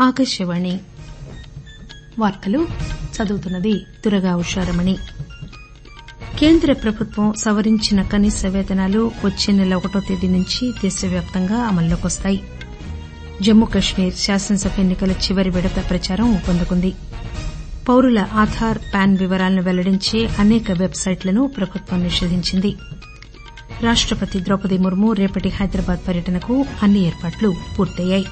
ఆకాశవాణి వార్తలు చదువుతున్నది దుర్గా ఉషారమణి కేంద్ర ప్రభుత్వం సవరించిన కనీస వేతనాలు వచ్చే నెల ఒకటో తేదీ నుంచి దేశవ్యాప్తంగా అమల్లోకి వస్తాయి జమ్మూ కశ్మీర్ శాసనసభ ఎన్నికల చివరి విడత ప్రచారం ఊపందుకుంది పౌరుల ఆధార్ పాన్ వివరాలను వెల్లడించే అనేక వెబ్ సైట్లను ప్రభుత్వం నిషేధించింది రాష్టపతి ద్రౌపది ముర్ము రేపటి హైదరాబాద్ పర్యటనకు అన్ని ఏర్పాట్లు పూర్తయ్యాయి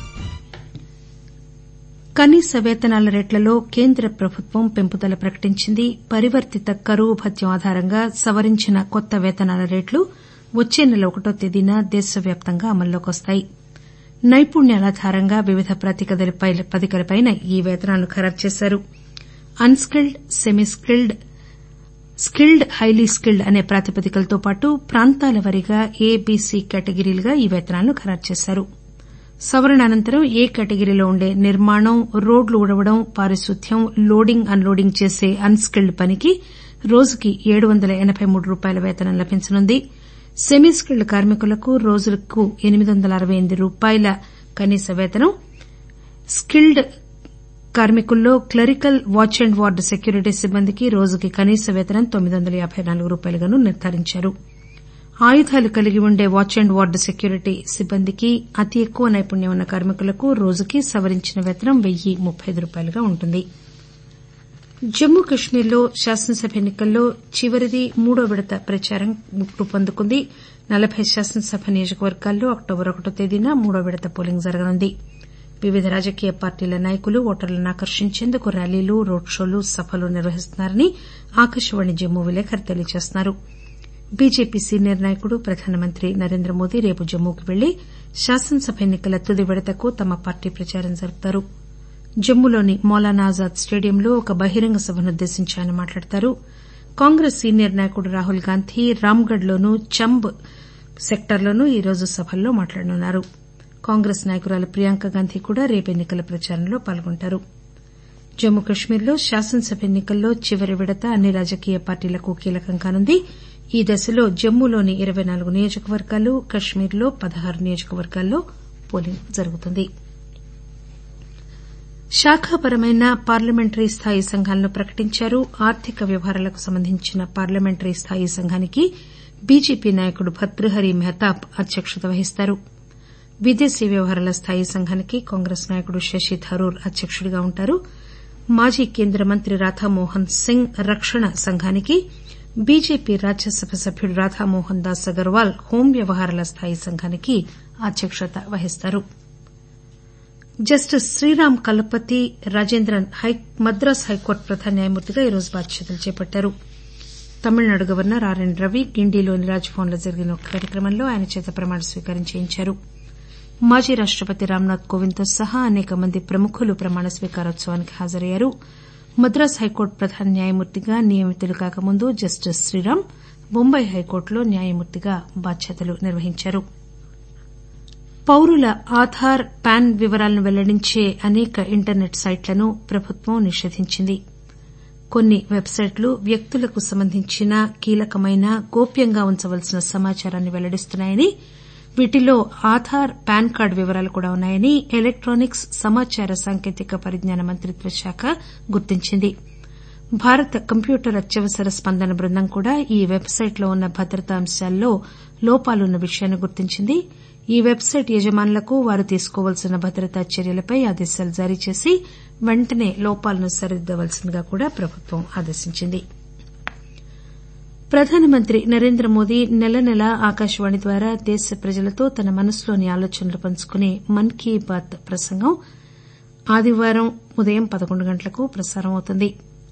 కనీస వేతనాల రేట్లలో కేంద్ర ప్రభుత్వం పెంపుదల ప్రకటించింది పరివర్తిత కరువు భత్యం ఆధారంగా సవరించిన కొత్త వేతనాల రేట్లు వచ్చే నెల ఒకటో తేదీన దేశవ్యాప్తంగా అమల్లోకి వస్తాయి నైపుణ్యాల ఆధారంగా వివిధ ప్రాతిపదికలపై ఈ వేతనాలను ఖరారు చేశారు unskilled semi skilled skilled highly skilled అనే ప్రాతిపదికలతో పాటు ప్రాంతాల వారీగా ఏ బి సి కేటగిరీలుగా ఈ వేతనాలను ఖరారు చేశారు సవరణ అనంతరం ఏ కేటగిరీలో ఉండే నిర్మాణం రోడ్లు ఊడవడం పారిశుద్ధ్యం లోడింగ్ అన్ లోడింగ్ చేసే అన్ స్కిల్డ్ పనికి రోజుకి ఏడు వందల ఎనబై మూడు రూపాయల వేతనం లభించనుంది సెమీ స్కిల్డ్ కార్మికులకు రోజుకు ఎనిమిది వందల అరవై ఎనిమిది రూపాయల కనీస వేతనం స్కిల్డ్ కార్మికుల్లో clerical watch and ward security సిబ్బందికి రోజుకి కనీస వేతనం తొమ్మిది వందల యాబై నాలుగు రూపాయలుగాను నిర్దారించారు ఆయుధాలు కలిగి ఉండే వాచ్ అండ్ వార్డ్ సెక్యూరిటీ సిబ్బందికి అతి ఎక్కువ నైపుణ్యం ఉన్న కార్మికులకు రోజుకి సవరించిన వేతనం వెయ్యి ముప్పై ఐదు రూపాయలుగా ఉంటుంది జమ్మూ కశ్మీర్లో శాసనసభ ఎన్నికల్లో చివరిది మూడో విడత ప్రచారం ఊపందుకుంది నలబై శాసనసభ నియోజకవర్గాల్లో అక్టోబర్ ఒకటో తేదీన మూడో విడత పోలింగ్ జరగనుంది వివిధ రాజకీయ పార్టీల నాయకులు ఓటర్లను ఆకర్షించేందుకు ర్యాలీలు రోడ్ షోలు సభలు నిర్వహిస్తున్నారని ఆకాశవాణి జమ్మూ విలేకరి తెలియజేస్తున్నారు బీజేపీ సీనియర్ నాయకుడు ప్రధానమంత్రి నరేంద్రమోదీ రేపు జమ్మూకు పెళ్లి శాసనసభ ఎన్నికల తుది విడతకు తమ పార్టీ ప్రచారం జరుపుతారు జమ్మూలోని మౌలానా ఆజాద్ స్టేడియంలో ఒక బహిరంగ సభనుద్దేశించి ఆయన మాట్లాడతారు కాంగ్రెస్ సీనియర్ నాయకుడు రాహుల్ గాంధీ రామ్గఢ్ లోనూ చంబ్ సెక్టార్లోనూ ఈరోజు సభల్లో మాట్లాడనున్నారు కాంగ్రెస్ నాయకురాలు ప్రియాంక గాంధీ కూడా రేపు ఎన్నికల ప్రచారంలో పాల్గొంటారు జమ్మూ కశ్మీర్లో శాసనసభ ఎన్నికల్లో చివరి విడత అన్ని రాజకీయ పార్టీలకు కీలకం కానుంది ఈ దశలో జమ్మూలోని ఇరవై నాలుగు నియోజకవర్గాలు కశ్మీర్లో పదహారు నియోజకవర్గాల్లో పోలింగ్ జరుగుతుంది శాఖాపరమైన పార్లమెంటరీ స్థాయి సంఘాలను ప్రకటించారు ఆర్థిక వ్యవహారాలకు సంబంధించిన పార్లమెంటరీ స్థాయి సంఘానికి బీజేపీ నాయకుడు భర్తృహరి మెహతాబ్ అధ్యక్షత వహిస్తారు విదేశీ వ్యవహారాల స్థాయి సంఘానికి కాంగ్రెస్ నాయకుడు శశి థరూర్ అధ్యకుడిగా ఉంటారు మాజీ కేంద్ర మంత్రి రాధామోహన్ సింగ్ రక్షణ సంఘానికి బీజేపీ రాజ్యసభ సభ్యుడు రాధామోహన్ దాస్ అగర్వాల్ హోం వ్యవహారాల స్థాయి సంఘానికి అధ్యక్షత వహిస్తారు జస్టిస్ శ్రీరామ్ కలపతి రాజేంద్రన్ మద్రాస్ హైకోర్టు ప్రధాన న్యాయమూర్తిగా ఈరోజు బాధ్యతలు చేపట్టారు తమిళనాడు గవర్నర్ ఆర్ఎన్ రవి గిండిలోని రాజ్భవన్ లో జరిగిన ఒక కార్యక్రమంలో ఆయన చేత ప్రమాణ స్వీకారం చేయించారు మాజీ రాష్టపతి రామ్నాథ్ కోవింద్ తో సహా అనేక మంది ప్రముఖులు ప్రమాణ స్వీకారోత్సవానికి హాజరయ్యారు మద్రాస్ హైకోర్టు ప్రధాన న్యాయమూర్తిగా నియమితులు కాకముందు జస్టిస్ శ్రీరామ్ బొంబాయి హైకోర్టులో న్యాయమూర్తిగా బాధ్యతలు నిర్వహించారు పౌరుల ఆధార్ పాన్ వివరాలను వెల్లడించే అనేక ఇంటర్నెట్ సైట్లను ప్రభుత్వం నిషేధించింది కొన్ని వెబ్ సైట్లు వ్యక్తులకు సంబంధించిన కీలకమైన గోప్యంగా ఉంచవలసిన సమాచారాన్ని వెల్లడిస్తున్నాయని వీటిలో ఆధార్ పాన్ కార్డు వివరాలు కూడా ఉన్నాయని ఎలక్టానిక్స్ సమాచార సాంకేతిక పరిజ్ఞాన మంత్రిత్వ శాఖ గుర్తించింది భారత కంప్యూటర్ అత్యవసర స్పందన బృందం కూడా ఈ వెబ్ సైట్లో ఉన్న భద్రతా అంశాల్లో లోపాలున్న విషయాన్ని గుర్తించింది ఈ వెబ్ సైట్ యజమానులకు వారు తీసుకోవాల్సిన భద్రతా చర్యలపై ఆదేశాలు జారీ చేసి వెంటనే లోపాలను సరిదిద్దవలసిందిగా కూడా ప్రభుత్వం ఆదేశించింది ప్రధానమంత్రి నరేంద్రమోదీ నెల నెలా ఆకాశవాణి ద్వారా దేశ ప్రజలతో తన మనసులోని ఆలోచనలు పంచుకునే మన్ కీ బాత్ ప్రసంగం ఆదివారం ఉదయం పదకొండు గంటలకు ప్రసారం అవుతుంది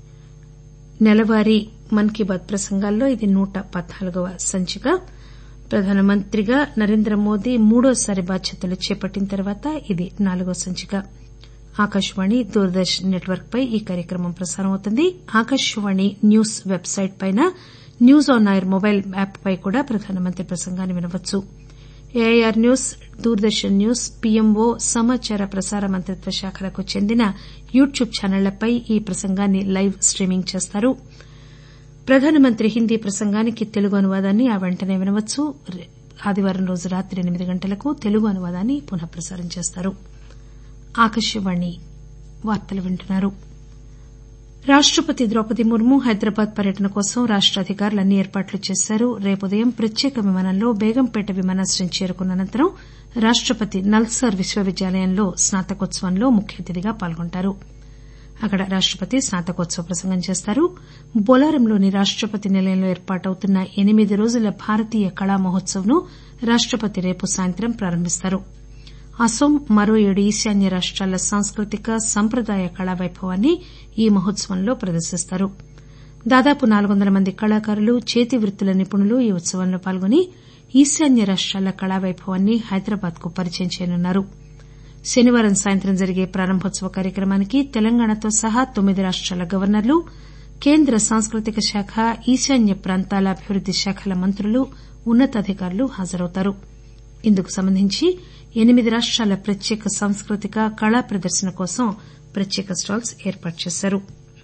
నెలవారీ మన్ కీ బాత్ ప్రసంగాల్లో ఇది నూట పద్నాలుగవ సంచిక ప్రధానమంత్రిగా నరేంద్రమోదీ మూడోసారి బాధ్యతలు చేపట్టిన తర్వాత ఇది నాలుగో సంచిక ఆకాశవాణి దూరదర్శన్ నెట్వర్క్ పై ఈ కార్యక్రమం ప్రసారం అవుతుంది ఆకాశవాణి న్యూస్ వెబ్ సైట్ పైన news on air mobile app పై కూడా ప్రధానమంత్రి ప్రసంగాన్ని వినవచ్చు AIR news Doordarshan news PMO సమాచార ప్రసార మంత్రిత్వ శాఖలకు చెందిన యూట్యూబ్ ఛానళ్లపై ఈ ప్రసంగాన్ని లైవ్ స్టీమింగ్ చేస్తారు ప్రధానమంత్రి హిందీ ప్రసంగానికి తెలుగు అనువాదాన్ని ఆ వెంటనే వినవచ్చు ఆదివారం రోజు రాత్రి ఎనిమిది గంటలకు తెలుగు అనువాదాన్ని పునః ప్రసారం చేస్తారు రాష్టపతి ద్రౌపది ముర్ము హైదరాబాద్ పర్యటన కోసం రాష్ట అధికారులు అన్ని ఏర్పాట్లు చేశారు రేపు ఉదయం ప్రత్యేక విమానంలో బేగంపేట విమానాశ్రయం చేరుకున్న అనంతరం రాష్టపతి నల్సార్ విశ్వవిద్యాలయంలో స్నాతకోత్సవంలో ముఖ్య అతిథిగా పాల్గొంటారు అక్కడ రాష్టపతి స్నాతకోత్సవ ప్రసంగం చేస్తారు బొలారంలోని రాష్టపతి నిలయంలో ఏర్పాటవుతున్న ఎనిమిది రోజుల భారతీయ కళా మహోత్సవ్ ను రాష్టపతి రేపు సాయంత్రం ప్రారంభిస్తారు అస్సోం మరో ఏడు ఈశాన్య రాష్టాల సాంస్కృతిక సంప్రదాయ కళా వైభవాన్ని ఈ మహోత్సవంలో ప్రదర్శిస్తారు దాదాపు నాలుగు వందల మంది కళాకారులు చేతి వృత్తుల నిపుణులు ఈ ఉత్సవంలో పాల్గొని ఈశాన్య రాష్టాల కళా వైభవాన్ని హైదరాబాద్ కు పరిచయం చేయనున్నారు శనివారం సాయంత్రం జరిగే ప్రారంభోత్సవ కార్యక్రమానికి తెలంగాణతో సహా తొమ్మిది రాష్టాల గవర్నర్లు కేంద్ర సాంస్కృతిక శాఖ ఈశాన్య ప్రాంతాల అభివృద్ది శాఖల మంత్రులు ఉన్న తాధికారులు హాజరవుతారు ఇందుకు సంబంధించి ఎనిమిది రాష్టాల ప్రత్యేక సాంస్కృతిక కళా ప్రదర్శన కోసం ప్రత్యేక స్టాల్స్ ఏర్పాటు చేశారు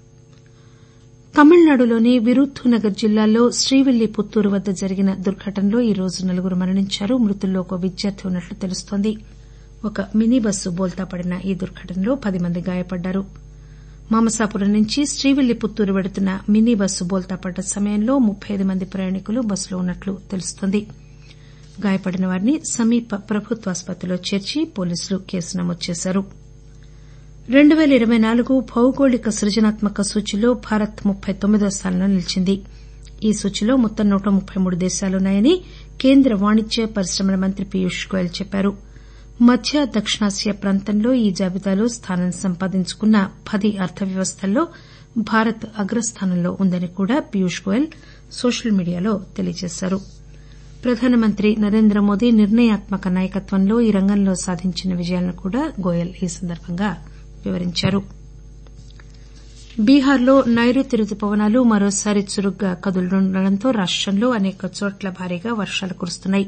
తమిళనాడులోని విరుద్దనగర్ జిల్లాలో శ్రీవిల్లిపుత్తూరు వద్ద జరిగిన దుర్ఘటనలో ఈ రోజు నలుగురు మరణించారు మృతుల్లో ఒక విద్యార్థి ఉన్నట్లు తెలుస్తోంది ఒక మినీ బస్సు బోల్తాపడిన ఈ దుర్ఘటనలో పది మంది గాయపడ్డారు మామసాపురం నుంచి శ్రీవిల్లిపుత్తూరు వెడుతున్న మినీ బస్సు బోల్తాపడ్డ సమయంలో ముప్పై అయిదు మంది ప్రయాణికులు బస్సులో ఉన్నట్లు తెలుస్తోంది గాయపడిన వారిని సమీప ప్రభుత్వాసుపత్రిలో చేర్చి పోలీసులు కేసు నమోదు చేశారు రెండు పేల ఇరవై నాలుగు భౌగోళిక సృజనాత్మక సూచీలో భారత్ ముప్పై తొమ్మిదవ స్థానంలో నిలిచింది ఈ సూచీలో మొత్తం నూట ముప్పై మూడు దేశాలున్నాయని కేంద్ర వాణిజ్య పరిశ్రమల మంత్రి పీయూష్ గోయల్ చెప్పారు మధ్య దక్షిణాసియా ప్రాంతంలో ఈ జాబితాలో స్థానం సంపాదించుకున్న పది అర్థవ్యవస్థల్లో భారత్ అగ్రస్థానంలో ఉందని కూడా పీయూష్ గోయల్ సోషల్ మీడియాలో తెలియజేశారు ప్రధానమంత్రి నరేంద్ర మోదీ నిర్ణయాత్మక నాయకత్వంలో ఈ రంగంలో సాధించిన విజయాలను కూడా గోయల్ ఈ సందర్బంగా వివరించారు బీహార్లో నైరుతి రుతుపవనాలు మరోసారి చురుగ్గా కదులుతుండటంతో రాష్టంలో అనేక చోట్ల భారీగా వర్షాలు కురుస్తున్నాయి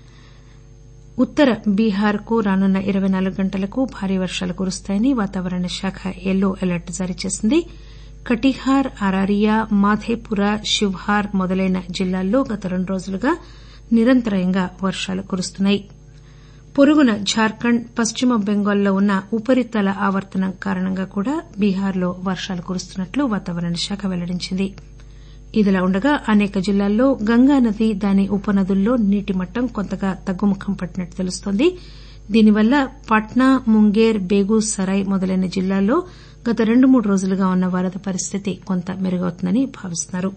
ఉత్తర బీహార్ కు రానున్న ఇరవై నాలుగు గంటలకు భారీ వర్షాలు కురుస్తాయని వాతావరణ శాఖ యెల్లో అలర్ట్ జారీ చేసింది కటిహార్ అరారియా మాధేపుర శివ్హార్ మొదలైన జిల్లాల్లో గత రెండు రోజులుగా నిరంతరాయంగా వర్షాలు కురుస్తున్నాయి పొరుగున జార్ఖండ్ పశ్చిమ బెంగాల్లో ఉన్న ఉపరితల ఆవర్తనం కారణంగా కూడా బీహార్లో వర్షాలు కురుస్తున్నట్లు వాతావరణ శాఖ వెల్లడించింది ఇదిలా ఉండగా అనేక జిల్లాల్లో గంగానది దాని ఉపనదుల్లో నీటి మట్టం కొంతగా తగ్గుముఖం పట్టినట్లు తెలుస్తోంది దీనివల్ల పాట్నా ముంగేర్ బేగూసరాయ్ మొదలైన జిల్లాల్లో గత రెండు మూడు రోజులుగా ఉన్న వరద పరిస్థితి కొంత మెరుగవుతుందని భావిస్తున్నారు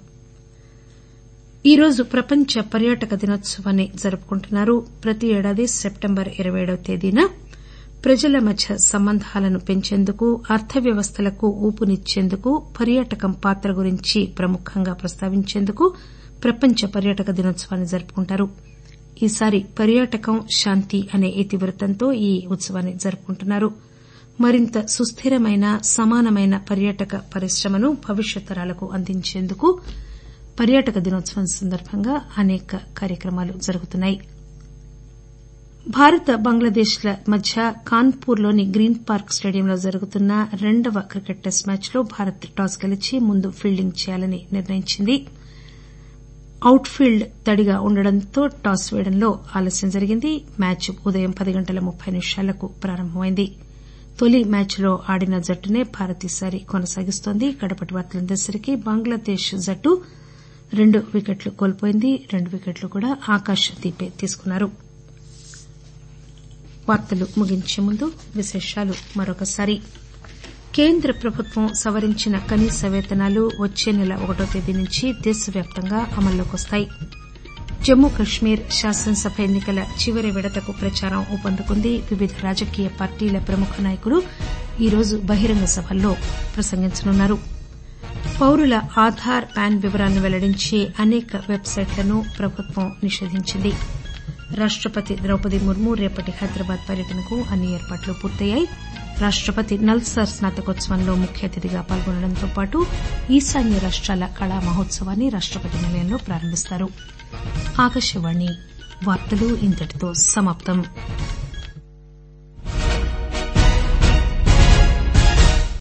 ఈరోజు ప్రపంచ పర్యాటక దినోత్సవాన్ని జరుపుకుంటున్నారు ప్రతి ఏడాది సెప్టెంబర్ ఇరవై ఏడవ తేదీన ప్రజల మధ్య సంబంధాలను పెంచేందుకు అర్థవ్యవస్థలకు ఊపునిచ్చేందుకు పర్యాటకం పాత్ర గురించి ప్రముఖంగా ప్రస్తావించేందుకు ప్రపంచ పర్యాటక దినోత్సవాన్ని జరుపుకుంటారు ఈసారి పర్యాటకం శాంతి అనే ఇతివృత్తంతో ఈ ఉత్సవాన్ని జరుపుకుంటున్నారు మరింత సుస్దిరమైన సమానమైన పర్యాటక పరిశ్రమను భవిష్యత్ తరాలకు అందించేందుకు పర్యాటక దినోత్సవం సందర్బంగా అనేక కార్యక్రమాలు జరుగుతున్నాయి భారత్ బంగ్లాదేశ్ ల మధ్య కాన్పూర్ లోని గ్రీన్ పార్క్ స్టేడియంలో జరుగుతున్న రెండవ క్రికెట్ టెస్ట్ మ్యాచ్ లో భారత్ టాస్ గెలిచి ముందు ఫీల్డింగ్ చేయాలని నిర్ణయించింది అవుట్ ఫీల్డ్ తడిగా ఉండడంతో టాస్ పేయడంలో ఆలస్యం జరిగింది మ్యాచ్ ఉదయం పది గంటల ముప్పై నిమిషాలకు ప్రారంభమైంది తొలి మ్యాచ్ లో ఆడిన జట్టునే భారత్ ఈసారి కొనసాగిస్తోంది కడపటి వార్తలందేసరికి బంగ్లాదేశ్ జట్టు రెండు వికెట్లు కోల్పోయింది రెండు వికెట్లు కూడా ఆకాశ్ దీపే తీసుకున్నారు వార్తలు ముగించే ముందు విశేషాలు మరొకసారి కేంద్ర ప్రభుత్వం సవరించిన కనీస వేతనాలు వచ్చే నెల ఒకటో తేదీ నుంచి దేశవ్యాప్తంగా అమల్లోకి వస్తాయి జమ్మూ కశ్మీర్ శాసనసభ ఎన్నికల చివరి విడతకు ప్రచారం ఊపందుకుంది వివిధ రాజకీయ పార్టీల ప్రముఖ నాయకులు ఈరోజు బహిరంగ సభల్లో ప్రసంగించనున్నారు పౌరుల ఆధార్ పాన్ వివరాలను వెల్లడించే అనేక వెబ్సైట్లను ప్రభుత్వం నిషేధించింది రాష్టపతి ద్రౌపది ముర్ము రేపటి హైదరాబాద్ పర్యటనకు అన్ని ఏర్పాట్లు పూర్తయ్యాయి రాష్టపతి నల్సార్ స్నాతకోత్సవంలో ముఖ్య అతిథిగా పాల్గొనడంతో పాటు ఈశాన్య రాష్టాల కళా మహోత్సవాన్ని రాష్టపతి నిలయంలో ప్రారంభిస్తారు ఆకాశవాణి వార్తలు ఇంతటితో సమాప్తం